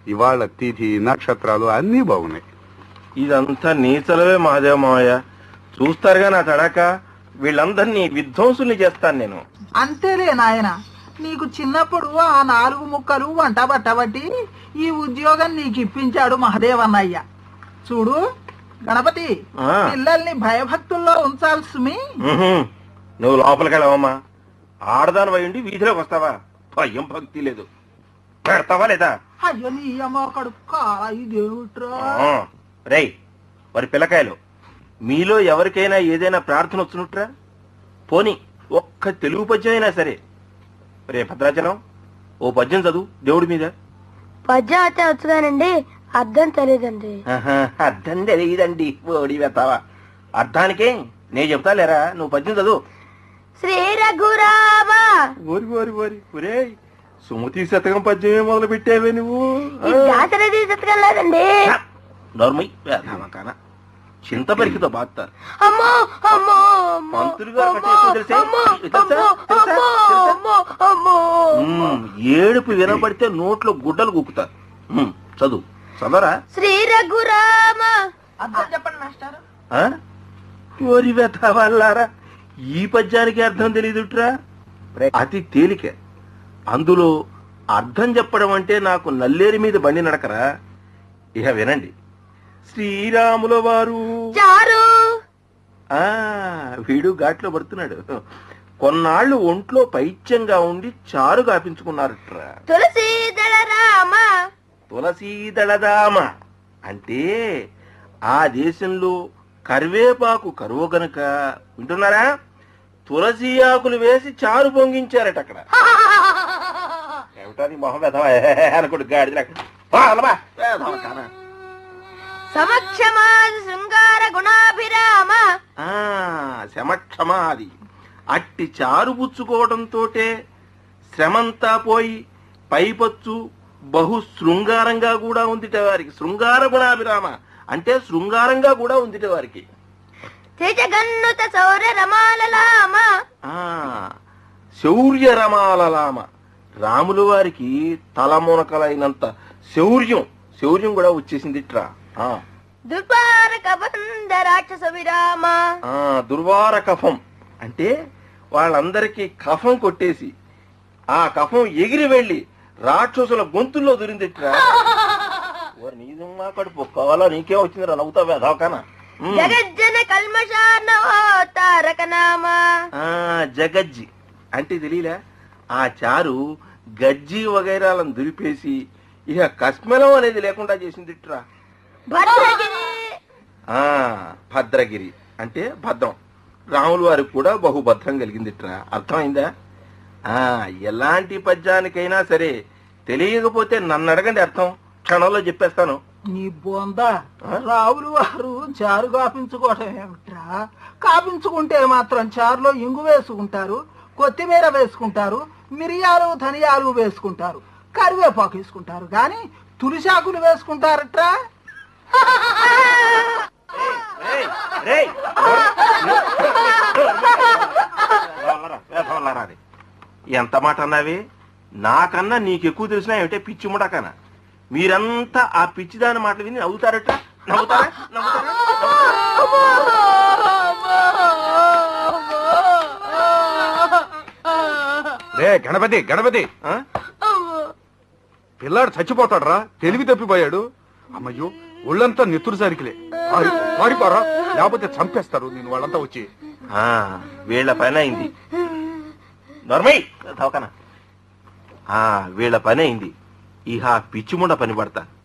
ఇవాళ తిథి నక్షత్రాలు అన్నీ బాగున్నాయి ఇదంతా నీచలవే మహాదేవ మావయ్య చూస్తారుగా నా తడాక వీళ్ళందరినీ విధ్వంసుల్ని చేస్తాను నేను అంతేలే నాయన నీకు చిన్నప్పుడు ఆ నాలుగు ముక్కలు వంట పట్టబట్టి ఈ ఉద్యోగం నీకు ఇప్పించాడు మహదేవన్నయ్య చూడు గణపతి ఆ. పిల్లల్ని భయభక్తుల్లో ఉంచాలి సుమి ఉహుం. నువ్వు లోపలికి వెళ్ళవమ్మా ఆడదాని ఉండి వీధిలోకి వస్తావా భయం భక్తి లేదు పెడతావా లేదా అయ్యో నీ అమ్మ కడుపు కాలా ఇదేమిట్రా ఆ, రేయ్ మరి పిల్లకాయలు మీలో ఎవరికైనా ఏదైనా ప్రార్థన వచ్చినట్రా పోని ఒక్క తెలుగు పద్యం అయినా సరే రే భద్రాచలం ఓ పద్యం చదువు దేవుడి మీద పద్యం అయితే వచ్చుగానండి అర్థం తెలియదండి ఆహా, అర్థం తెలియదండి ఓడి వెతావా అర్థానికే నేను చెప్తా లేరా నువ్వు పద్యం చదువు శ్రీ రఘురామ ఓరి ఓరి ఓరి ఒరే సుమతి శతకం పద్యమే మొదలు పెట్టావే నువ్వు ఆ. జాతర తీసుకెళ్ళలేదండి నోర్మై వేదామా కాన చింత పరికితో బాస్తారు అమ్మో అమ్మో అమ్మో, పంతులు గారు అమ్మో, కట్టేసి వదిలేసేయ్. అమ్మో, తెలుసా? అమ్మో, తెలుసా? అమ్మో, తెలుసా? అమ్మో, అమ్మో. ఉమ్, ఏడుపు వినపడితే నోట్లో గుడ్డలు గుక్కుతారు ఉమ్, చదువు చదవరా శ్రీ రఘురామ అర్థం చెప్పండి మాస్టర్ ఆ? ఓరి వెతవాళ్ళారా ఈ పద్యానికి అర్థం తెలియదుట్రా అతి తేలిక అందులో అర్థం చెప్పడం అంటే నాకు నల్లేరి మీద బండి నడకరా ఇక వినండి శ్రీరాముల వారు చారు ఆ వీడు ఘాట్లో పడుతున్నాడు కొన్నాళ్ళు ఒంట్లో పైత్యంగా ఉండి చారు కాపించుకున్నారట్రా తులసి దళ రామ తులసీదళదామ అంటే ఆ దేశంలో కరివేపాకు కరువు గనుక వింటున్నారా తులసి ఆకులు వేసి చారు పొంగించారట అక్కడ ఏమిటా నీ మొహం వెధవా? అనుకోడు గాడిద సమక్షమాది శృంగార గుణాభిరామ శమక్షమా అది అట్టి చారు పుచ్చుకోవడంతోటే శ్రమంతా పోయి పైపచ్చు బహు శృంగారంగా కూడా ఉందిట వారికి శృంగార గుణాభిరామ అంటే శృంగారంగా కూడా ఉందిట వారికి త్రిజగన్నుత సౌర రమాలలామ ఆ శౌర్య రమాలలామ రాములు వారికి తలమునకలైనంత శౌర్యం శౌర్యం కూడా వచ్చేసిందిట్రా ఆ దుర్పారక బంధ రాక్షస విరామ ఆ దుర్వార కఫం అంటే వాళ్ళందరికీ కఫం కొట్టేసి ఆ కఫం ఎగిరి వెళ్లి రాక్షసుల గొంతుల్లో దురిందిట్రా ఓరి నీది మా కడుపు కావాలా నీకే వచ్చిందిరా నవ్వుతావే అదవకానా జగజ్జన కల్మషార్ణవో తారక నామ ఆ జగజ్జి అంటే తెలియలే ఆ చారు గజ్జి వగైరాలను దురిపేసి ఇక కస్మెలం అనేది లేకుండా చేసిందిట్రా భద్రగిరి ఆ భద్రగిరి అంటే భద్రం రాములు వారికి కూడా బహుభద్రం కలిగిందిట్రా అర్థమైందా ఆ ఎలాంటి పద్యానికైనా సరే తెలియకపోతే నన్ను అడగండి అర్థం క్షణంలో చెప్పేస్తాను నీ బొంద రావులు వారు చారు కాపించుకోవటం ఏమిట్రా కాపించుకుంటే మాత్రం చారులో ఇంగు వేసుకుంటారు కొత్తిమీర వేసుకుంటారు మిరియాలు ధనియాలు వేసుకుంటారు కరివేపాకు వేసుకుంటారు గాని తులిశాకులు వేసుకుంటారట్రా రేయ్, రేయ్. వేధవలారా, వేధవలారా అది. ఎంత మాట అన్నావి నాకన్నా నీకు ఎక్కువ తెలిసినా ఏమిటే పిచ్చి ముడకనా మీరంతా ఆ పిచ్చిదాని మాటలు విని నవ్వుతారట నవ్వుతారా నవ్వుతారా రే గణపతి గణపతి ఆ? పిల్లాడు చచ్చిపోతాడురా తెలివి తప్పిపోయాడు అమ్మయ్యో ఒళ్ళంతా నెత్తురు సరికిలే పారి- పారిపోరా లేకపోతే చంపేస్తారు నేను వాళ్ళంతా వచ్చి ఆ, వీళ్ళ పని అయింది నర్మయ్ దవకన ఆ వీళ్ళ పని అయింది ఇహ పిచ్చిముండ పని పడతా